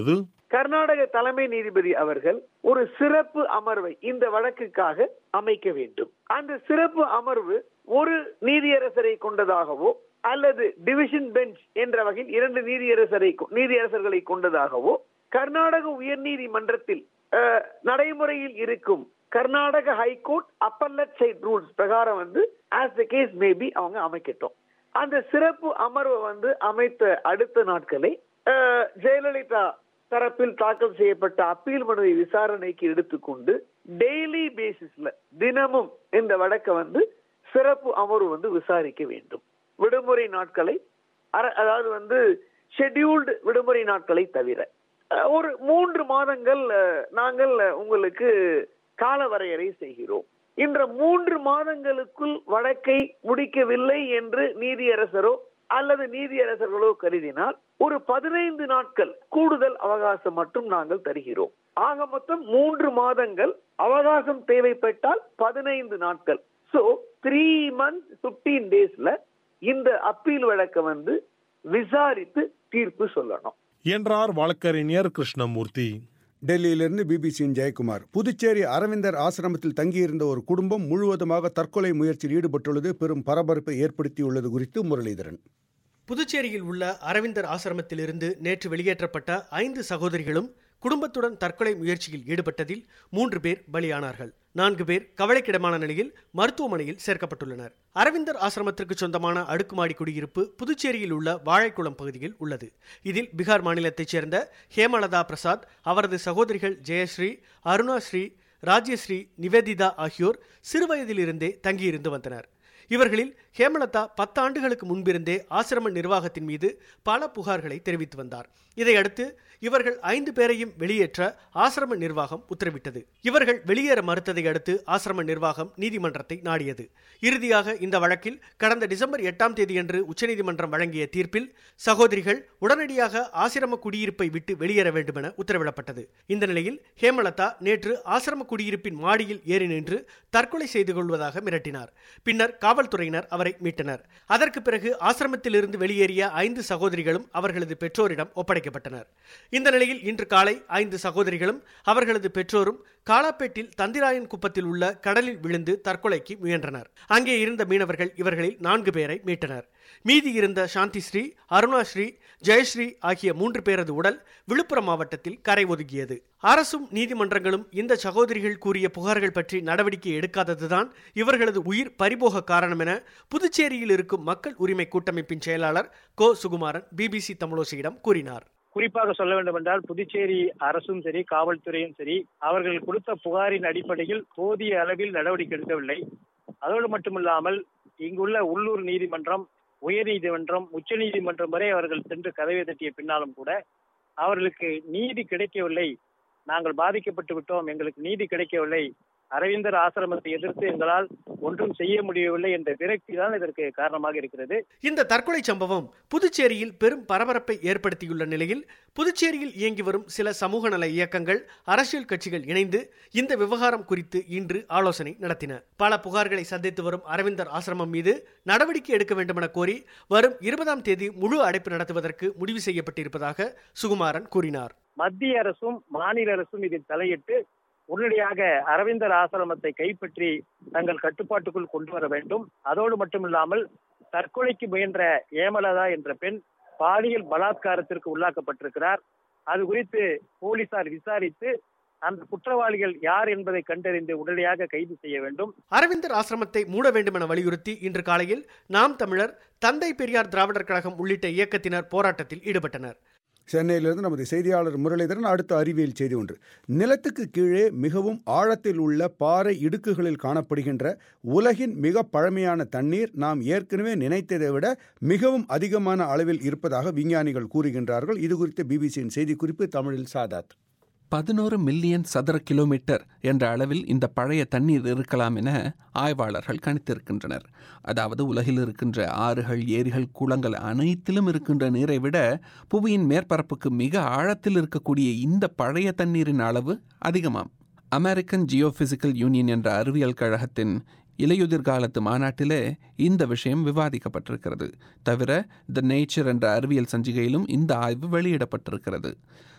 கர்நாடக தலைமை நீதிபதி அவர்கள் ஒரு சிறப்பு அமர்வை இந்த வழக்குக்காக அமைக்க வேண்டும் அந்த சிறப்பு அமர்வு ஒரு நீதியரசரை கொண்டதாகவோ அல்லது டிவிஷன் பெஞ்ச் என்ற வகையில் இரண்டு நீதியரசரை நீதியரசர்களை கொண்டதாகவோ கர்நாடக உயர்நீதிமன்றத்தில் அஹ், நடைமுறையில் இருக்கும் Karnataka high court appellate side rules பிரகாரம் வந்து ஆஸ் த கேஸ் மேபி அவங்க அமைக்கட்டும் அந்த சிறப்பு அமர்வை வந்து அமைத்த அடுத்த நாட்களை அஹ், ஜெயலலிதா தரப்பில் தாக்கல் செய்யப்பட்ட அப்பீல் மனுவை விசாரணைக்கு எடுத்துக்கொண்டு டெய்லி பேசிஸ்ல தினமும் இந்த வழக்கை வந்து சிறப்பு அமர்வு வந்து விசாரிக்க வேண்டும் விடுமுறை நாட்களை அர- அதாவது வந்து ஷெட்யூல்டு விடுமுறை நாட்களை தவிர அஹ், ஒரு மூன்று மாதங்கள் அஹ், நாங்கள் அஹ், உங்களுக்கு கால வரையறை செய்கிறோம் இந்த மூன்று மாதங்களுக்குள் வழக்கை முடிக்கவில்லை என்று நீதியரசரோ அல்லது நீதியரசர்களோ கருதினால் ஒரு பதினைந்து நாட்கள் கூடுதல் அவகாசம் மட்டும் நாங்கள் தருகிறோம் ஆக மொத்தம் மூன்று மாதங்கள் அவகாசம் தேவைப்பட்டால் பதினைந்து நாட்கள் சோ த்ரீ மந்த் பிப்டீன் டேஸ்ல இந்த அப்பீல் வழக்கை வந்து விசாரித்து தீர்ப்பு சொல்லணும் என்றார் வழக்கறிஞர் கிருஷ்ணமூர்த்தி டெல்லியிலிருந்து பிபிசியின் ஜெயக்குமார் புதுச்சேரி அரவிந்தர் ஆசிரமத்தில் தங்கியிருந்த ஒரு குடும்பம் முழுவதுமாக தற்கொலை முயற்சியில் ஈடுபட்டுள்ளது பெரும் பரபரப்பை ஏற்படுத்தியுள்ளது குறித்து முரளிதரன் புதுச்சேரியில் உள்ள அரவிந்தர் ஆசிரமத்திலிருந்து நேற்று வெளியேற்றப்பட்ட ஐந்து சகோதரிகளும் குடும்பத்துடன் தற்கொலை முயற்சியில் ஈடுபட்டதில் மூன்று பேர் பலியானார்கள் நான்கு பேர் கவலைக்கிடமான நிலையில் மருத்துவமனையில் சேர்க்கப்பட்டுள்ளனர் அரவிந்தர் ஆசிரமத்திற்கு சொந்தமான அடுக்குமாடி குடியிருப்பு புதுச்சேரியில் உள்ள வாழைக்குளம் பகுதியில் உள்ளது இதில் பீகார் மாநிலத்தைச் சேர்ந்த ஹேமலதா பிரசாத் அவரது சகோதரிகள் ஜெயஸ்ரீ அருணாஸ்ரீ ராஜ்யஸ்ரீ நிவேதிதா ஆகியோர் சிறுவயதிலிருந்தே தங்கியிருந்து வந்தனர் இவர்களில் ஹேமலதா பத்து ஆண்டுகளுக்கு முன்பிருந்தே ஆசிரம நிர்வாகத்தின் மீது பல புகார்களை தெரிவித்து வந்தார் இதையடுத்து இவர்கள் ஐந்து பேரையும் வெளியேற்ற ஆசிரம நிர்வாகம் உத்தரவிட்டது இவர்கள் வெளியேற மறுத்ததை அடுத்து ஆசிரம நிர்வாகம் நீதிமன்றத்தை நாடியது இறுதியாக இந்த வழக்கில் கடந்த டிசம்பர் எட்டாம் தேதியன்று உச்சநீதிமன்றம் வழங்கிய தீர்ப்பில் சகோதரிகள் உடனடியாக ஆசிரம குடியிருப்பை விட்டு வெளியேற வேண்டுமென உத்தரவிடப்பட்டது இந்த நிலையில் ஹேமலதா நேற்று ஆசிரம குடியிருப்பின் மாடியில் ஏறி நின்று தற்கொலை செய்து கொள்வதாக மிரட்டினார் பின்னர் காவல்துறையினர் அவரை மீட்டனர் அதற்கு பிறகு ஆசிரமத்திலிருந்து வெளியேறிய ஐந்து சகோதரிகளும் அவர்களது பெற்றோரிடம் ஒப்படைக்கப்பட்டனர் இந்த நிலையில் இன்று காலை ஐந்து சகோதரிகளும் அவர்களது பெற்றோரும் காலாப்பேட்டில் தந்திராயன் குப்பத்தில் உள்ள கடலில் விழுந்து தற்கொலைக்கு முயன்றனர் அங்கே இருந்த மீனவர்கள் இவர்களில் நான்கு பேரை மீட்டனர் மீதி இருந்த சாந்தி ஸ்ரீ அருணாஸ்ரீ ஜெயஸ்ரீ ஆகிய மூன்று பேரது உடல் விழுப்புரம் மாவட்டத்தில் கரை ஒதுங்கியது அரசும் நீதிமன்றங்களும் இந்த சகோதரிகள் கூறிய புகார்கள் பற்றி நடவடிக்கை எடுக்காததுதான் இவர்களது உயிர் பறிபோக காரணம் என புதுச்சேரியில் இருக்கும் மக்கள் உரிமை கூட்டமைப்பின் செயலாளர் கோ சுகுமாரன் பிபிசி தமிழோசியிடம் கூறினார் குறிப்பாக சொல்ல வேண்டும் என்றால் புதுச்சேரி அரசும் சரி காவல்துறையும் சரி அவர்கள் கொடுத்த புகாரின் அடிப்படையில் போதிய அளவில் நடவடிக்கை எடுக்கவில்லை அதோடு மட்டுமில்லாமல் இங்குள்ள உள்ளூர் நீதிமன்றம் உயர் நீதிமன்றம் உச்ச நீதிமன்றம் வரை அவர்கள் சென்று கதவை தட்டிய பின்னாலும் கூட அவர்களுக்கு நீதி கிடைக்கவில்லை நாங்கள் பாதிக்கப்பட்டு விட்டோம் எங்களுக்கு நீதி கிடைக்கவில்லை அரவிந்தர் ஆசிரமத்தை எதிர்த்து எங்களால் ஒன்றும் செய்ய முடியவில்லை என்ற விரக்தி தான் இதற்கு காரணமாக இருக்கிறது இந்த தற்கொலை சம்பவம் புதுச்சேரியில் பெரும் பரபரப்பை ஏற்படுத்தியுள்ள நிலையில் புதுச்சேரியில் இயங்கி வரும் சில சமூக நல இயக்கங்கள் அரசியல் கட்சிகள் இணைந்து இந்த விவகாரம் குறித்து இன்று ஆலோசனை நடத்தின பல புகார்களை சந்தித்து வரும் அரவிந்தர் ஆசிரமம் மீது நடவடிக்கை எடுக்க வேண்டுமென கோரி வரும் இருபதாம் தேதி முழு அடைப்பு நடத்துவதற்கு முடிவு செய்யப்பட்டிருப்பதாக சுகுமாரன் கூறினார் மத்திய அரசும் மாநில அரசும் இதில் தலையிட்டு உடனடியாக அரவிந்தர் ஆசிரமத்தை கைப்பற்றி தங்கள் கட்டுப்பாட்டுக்குள் கொண்டு வர வேண்டும் அதோடு மட்டுமில்லாமல் தற்கொலைக்கு முயன்ற ஏமலதா என்ற பெண் பாலியல் பலாத்காரத்திற்கு உள்ளாக்கப்பட்டிருக்கிறார் அது குறித்து போலீசார் விசாரித்து அந்த குற்றவாளிகள் யார் என்பதை கண்டறிந்து உடனடியாக கைது செய்ய வேண்டும் அரவிந்தர் ஆசிரமத்தை மூட வேண்டும் என வலியுறுத்தி இன்று காலையில் நாம் தமிழர் தந்தை பெரியார் திராவிடர் கழகம் உள்ளிட்ட இயக்கத்தினர் போராட்டத்தில் ஈடுபட்டனர் சென்னையிலிருந்து நமது செய்தியாளர் முரளிதரன் அடுத்த அறிவியல் செய்தி ஒன்று நிலத்துக்கு கீழே மிகவும் ஆழத்தில் உள்ள பாறை இடுக்குகளில் காணப்படுகின்ற உலகின் மிக பழமையான தண்ணீர் நாம் ஏற்கனவே நினைத்ததை விட மிகவும் அதிகமான அளவில் இருப்பதாக விஞ்ஞானிகள் கூறுகின்றார்கள் இது குறித்த பிபிசியின் செய்திக்குறிப்பு தமிழில் சாதாத் பதினோரு மில்லியன் சதுர கிலோமீட்டர் என்ற அளவில் இந்த பழைய தண்ணீர் இருக்கலாம் என ஆய்வாளர்கள் கணித்திருக்கின்றனர் அதாவது உலகில் இருக்கின்ற ஆறுகள் ஏரிகள் குளங்கள் அனைத்திலும் இருக்கின்ற நீரை விட புவியின் மேற்பரப்புக்கு மிக ஆழத்தில் இருக்கக்கூடிய இந்த பழைய தண்ணீரின் அளவு அதிகமாம் அமெரிக்கன் ஜியோபிசிக்கல் யூனியன் என்ற அறிவியல் கழகத்தின் இலையுதிர் காலத்து மாநாட்டிலே இந்த விஷயம் விவாதிக்கப்பட்டிருக்கிறது தவிர த நேச்சர் என்ற அறிவியல் சஞ்சிகையிலும் இந்த ஆய்வு வெளியிடப்பட்டிருக்கிறது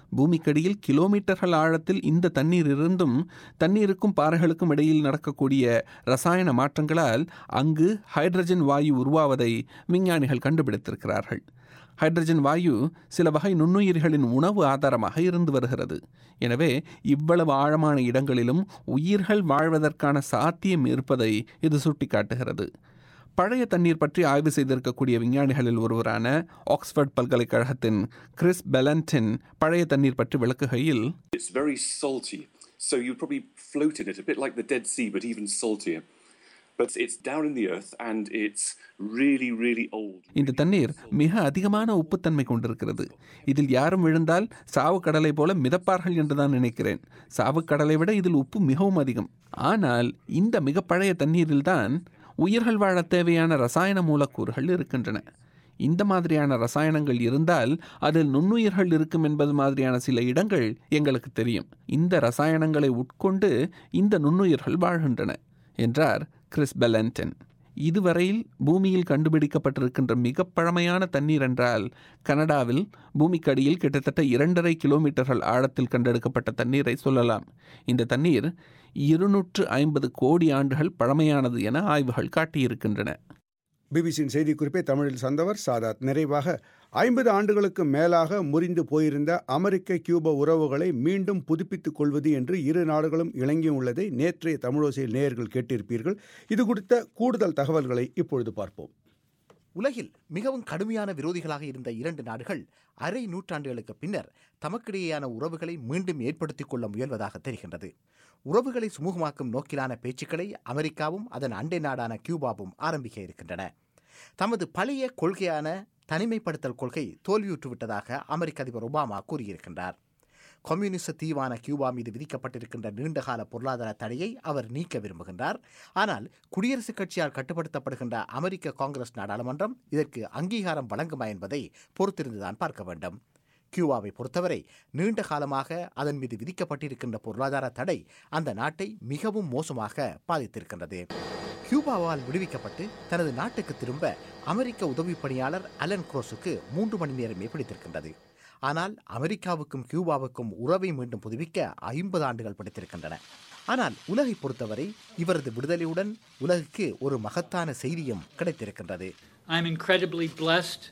பூமிக்கடியில் கிலோமீட்டர்கள் ஆழத்தில் இந்த தண்ணீர் இருந்தும் தண்ணீருக்கும் பாறைகளுக்கும் இடையில் நடக்கக்கூடிய ரசாயன மாற்றங்களால் அங்கு ஹைட்ரஜன் வாயு உருவாவதை விஞ்ஞானிகள் கண்டுபிடித்திருக்கிறார்கள் ஹைட்ரஜன் வாயு சில வகை நுண்ணுயிர்களின் உணவு ஆதாரமாக இருந்து வருகிறது எனவே இவ்வளவு ஆழமான இடங்களிலும் உயிர்கள் வாழ்வதற்கான சாத்தியம் இருப்பதை இது சுட்டிக்காட்டுகிறது பழைய தண்ணீர் பற்றி ஆய்வு செய்திருக்கக்கூடிய விஞ்ஞானிகளில் ஒருவரான ஆக்ஸ்போர்ட் பல்கலைக்கழகத்தின் கிறிஸ் பெலண்டின் பழைய தண்ணீர் பற்றி விளக்குகையில் It's very salty, so you'd probably float in it, a bit like the Dead Sea, but even saltier. But it's down in the earth and it's really, really old. இந்த தண்ணீர் மிக அதிகமான உப்புத்தன்மை கொண்டிருக்கிறது இதில் யாரும் விழுந்தால் சாவு கடலை போல மிதப்பார்கள் என்றுதான் நினைக்கிறேன் சாவு கடலை விட இதில் உப்பு மிகவும் அதிகம் ஆனால் இந்த மிக பழைய தண்ணீரில்தான் உயிர்கள் வாழ தேவையான ரசாயன மூலக்கூறுகள் இருக்கின்றன இந்த மாதிரியான ரசாயனங்கள் இருந்தால் அதில் நுண்ணுயிர்கள் இருக்கும் என்பது மாதிரியான சில இடங்கள் எங்களுக்கு தெரியும் இந்த ரசாயனங்களை உட்கொண்டு இந்த நுண்ணுயிர்கள் வாழ்கின்றன என்றார் கிறிஸ் பெலண்டன் இதுவரையில் பூமியில் கண்டுபிடிக்கப்பட்டிருக்கின்ற மிக பழமையான தண்ணீர் என்றால் கனடாவில் பூமிக்கடியில் கிட்டத்தட்ட இரண்டரை கிலோமீட்டர்கள் ஆழத்தில் கண்டெடுக்கப்பட்ட தண்ணீரை சொல்லலாம் இந்த தண்ணீர் இருநூற்று ஐம்பது கோடி ஆண்டுகள் பழமையானது என ஆய்வுகள் காட்டியிருக்கின்றன பிபிசியின் செய்திக்குறிப்பை தமிழில் சந்தவர் சாதாத் நிறைவாக ஐம்பது ஆண்டுகளுக்கு மேலாக முறிந்து போயிருந்த அமெரிக்க கியூபா உறவுகளை மீண்டும் புதுப்பித்துக் கொள்வது என்று இரு நாடுகளும் இணங்கியும் உள்ளதை நேற்றைய தமிழோசையில் நேயர்கள் கேட்டிருப்பீர்கள் இது குறித்த கூடுதல் தகவல்களை இப்பொழுது பார்ப்போம் உலகில் மிகவும் கடுமையான விரோதிகளாக இருந்த இரண்டு நாடுகள் அரை நூற்றாண்டுகளுக்கு பின்னர் தமக்கிடையேயான உறவுகளை மீண்டும் ஏற்படுத்திக் கொள்ள முயல்வதாக தெரிகின்றது உறவுகளை சுமூகமாக்கும் நோக்கிலான பேச்சுக்களை அமெரிக்காவும் அதன் அண்டை நாடான கியூபாவும் ஆரம்பிக்க இருக்கின்றன தமது பழைய கொள்கையான தனிமைப்படுத்தல் கொள்கை தோல்வியுற்றுவிட்டதாக அமெரிக்க அதிபர் ஒபாமா கூறியிருக்கின்றார் கம்யூனிச தீவான கியூபா மீது விதிக்கப்பட்டிருக்கின்ற நீண்டகால பொருளாதார தடையை அவர் நீக்க விரும்புகின்றார் ஆனால் குடியரசுக் கட்சியால் கட்டுப்படுத்தப்படுகின்ற அமெரிக்க காங்கிரஸ் நாடாளுமன்றம் இதற்கு அங்கீகாரம் வழங்குமா என்பதை பொறுத்திருந்துதான் பார்க்க வேண்டும் கியூபாவை பொறுத்தவரை நீண்ட காலமாக அதன் மீது விதிக்கப்பட்டிருக்கின்ற பொருளாதார தடை அந்த நாட்டை மிகவும் மோசமாக பாதித்திருக்கின்றது கியூபாவால் விடுவிக்கப்பட்டு தனது நாட்டுக்கு திரும்ப அமெரிக்க உதவி பணியாளர் அலன் குரோஸுக்கு மூன்று மணி நேரமே பிடித்திருக்கின்றது ஆனால் அமெரிக்காவுக்கும் கியூபாவுக்கும் உறவை மீண்டும் புதுப்பிக்க ஐம்பது ஆண்டுகள் பிடித்திருக்கின்றன ஆனால் உலகை பொறுத்தவரை இவரது விடுதலையுடன் உலகுக்கு ஒரு மகத்தான செய்தியும் கிடைத்திருக்கின்றது I'm incredibly blessed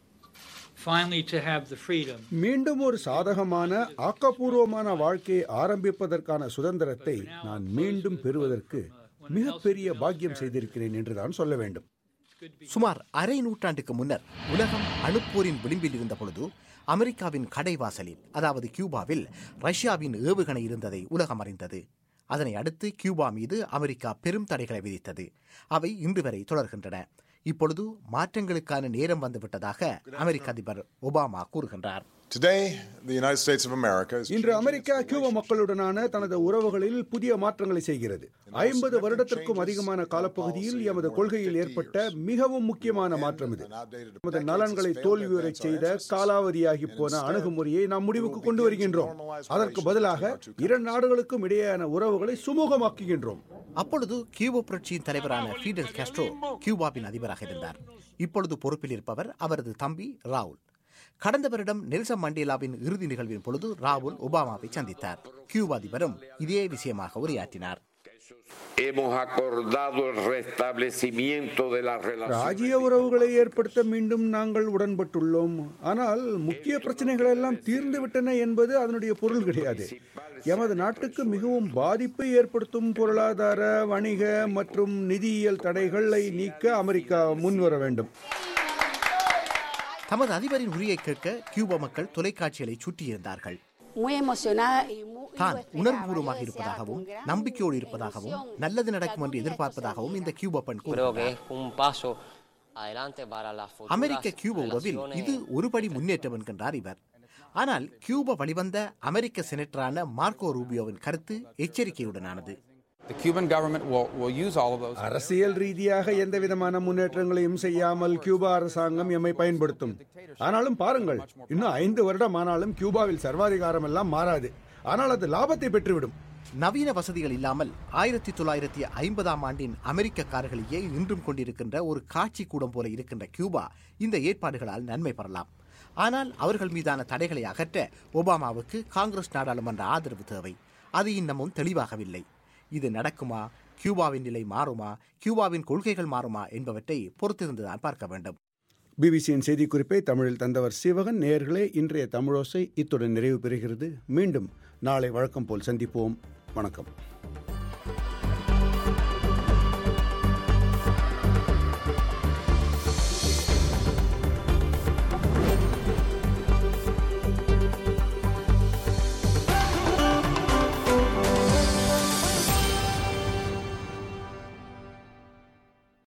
finally to have the freedom மீண்டும் ஒரு சாதகமான ஆக்கப்பூர்வமான வாழ்க்கையை ஆரம்பிப்பதற்கான சுதந்திரத்தை நான் மீண்டும் பெறுவதற்கு மிகப்பெரிய பாக்கியம் செய்திருக்கிறேன் என்றுதான் சொல்ல வேண்டும் சுமார் அரை நூற்றாண்டுக்கு முன்னர் உலகம் அணுப்போரின் விளிம்பில் இருந்த பொழுது அமெரிக்காவின் கடைவாசலில் அதாவது கியூபாவில் ரஷ்யாவின் ஏவுகணை இருந்ததை உலகம் அறிந்தது அதனை அடுத்து கியூபா மீது அமெரிக்கா பெரும் தடைகளை விதித்தது அவை இன்று வரை தொடர்கின்றன இப்பொழுது மாற்றங்களுக்கான நேரம் வந்துவிட்டதாக அமெரிக்க அதிபர் ஒபாமா கூறுகின்றார் Today, the United States of America is இன்று அமெரிக்கா கியூபா மக்களுடனான தனது உறவுகளில் புதிய மாற்றங்களை செய்கிறது ஐம்பது வருடத்திற்கும் அதிகமான காலப்பகுதியில் எமது கொள்கையில் ஏற்பட்ட மிகவும் முக்கியமான மாற்றம் இது நமது நலன்களை தோல்வியுறச் செய்த காலாவதியாகி போன அணுகுமுறையை நாம் முடிவுக்கு கொண்டு வருகின்றோம் அதற்கு பதிலாக இரண்டு நாடுகளுக்கும் இடையேயான உறவுகளை சுமூகமாக்குகின்றோம் அப்பொழுது கியூபா புரட்சியின் தலைவரான ஃபீடல் காஸ்ட்ரோ கியூபாவின் அதிபராக இருந்தார் இப்பொழுது பொறுப்பில் இருப்பவர் அவரது தம்பி ராவுல் கடந்த வருடம் நெல்சன் மண்டேலாவின் இறுதி நிகழ்வின் பொழுது ராகுல் ஒபாமாவை சந்தித்தார் கியூபா அதிபரும் இதே விஷயமாக உரையாற்றினார் Hemos acordado el restablecimiento de las relaciones. ராஜ்ய உறவுகளை ஏற்படுத்த மீண்டும் நாங்கள் உடன்பட்டுள்ளோம் ஆனால் முக்கிய பிரச்சனைகள் எல்லாம் தீர்ந்து விட்டன என்பது அதனுடைய பொருள் கிடையாது எமது நாட்டுக்கு மிகவும் பாதிப்பை ஏற்படுத்தும் பொருளாதார வணிக மற்றும் நிதியியல் தடைகளை நீக்க அமெரிக்கா முன்வர வேண்டும் தமது அதிபரின் உரையை கேட்க கியூபா மக்கள் தொலைக்காட்சிகளை சுற்றியிருந்தார்கள் muy emocionada y muy தான் உணர்வுபூர்வமாக இருப்பதாகவும் நம்பிக்கையோடு இருப்பதாகவும் நல்லது நடக்கும் என்று எதிர்பார்ப்பதாகவும் இந்த கியூபா பெண் Creo que கூறினார் es un paso adelante para las futuras America Cuba உறவில் relaciones. இது ஒருபடி முன்னேற்றம் என்கின்றார் இவர் ஆனால் கியூபா வழிவந்த அமெரிக்க செனட்டரான மார்க்கோ ரூபியோவின் கருத்து எச்சரிக்கையுடனானது The Cuban government will, will use all of those. அரசியல் ரீதியாக எந்த விதமான முன்னேற்றங்களையும் செய்யாமல் கியூபா அரசாங்கம் எம்மை பயன்படுத்தும் ஆனாலும் பாருங்கள் இன்னும் ஐந்து வருடம் ஆனாலும் கியூபாவில் சர்வாதிகாரம் எல்லாம் மாறாது ஆனால் அது லாபத்தை பெற்றுவிடும் நவீன வசதிகள் இல்லாமல் ஆயிரத்தி தொள்ளாயிரத்தி ஐம்பதாம் ஆண்டின் அமெரிக்க கார்களையே இன்றும் கொண்டிருக்கின்ற ஒரு காட்சி கூடம் போல இருக்கின்ற கியூபா இந்த ஏற்பாடுகளால் நன்மை பெறலாம் ஆனால் அவர்கள் மீதான தடைகளை அகற்ற ஒபாமாவுக்கு காங்கிரஸ் நாடாளுமன்ற ஆதரவு தேவை அது இன்னமும் தெளிவாகவில்லை இது நடக்குமா கியூபாவின் நிலை மாறுமா கியூபாவின் கொள்கைகள் மாறுமா என்பவற்றை பொறுத்திருந்துதான் பார்க்க வேண்டும் பிபிசியின் செய்திக்குறிப்பை தமிழில் தந்தவர் சிவகன் நேயர்களே இன்றைய தமிழோசை இத்துடன் நிறைவு பெறுகிறது மீண்டும் நாளை வழக்கம் போல் சந்திப்போம் வணக்கம்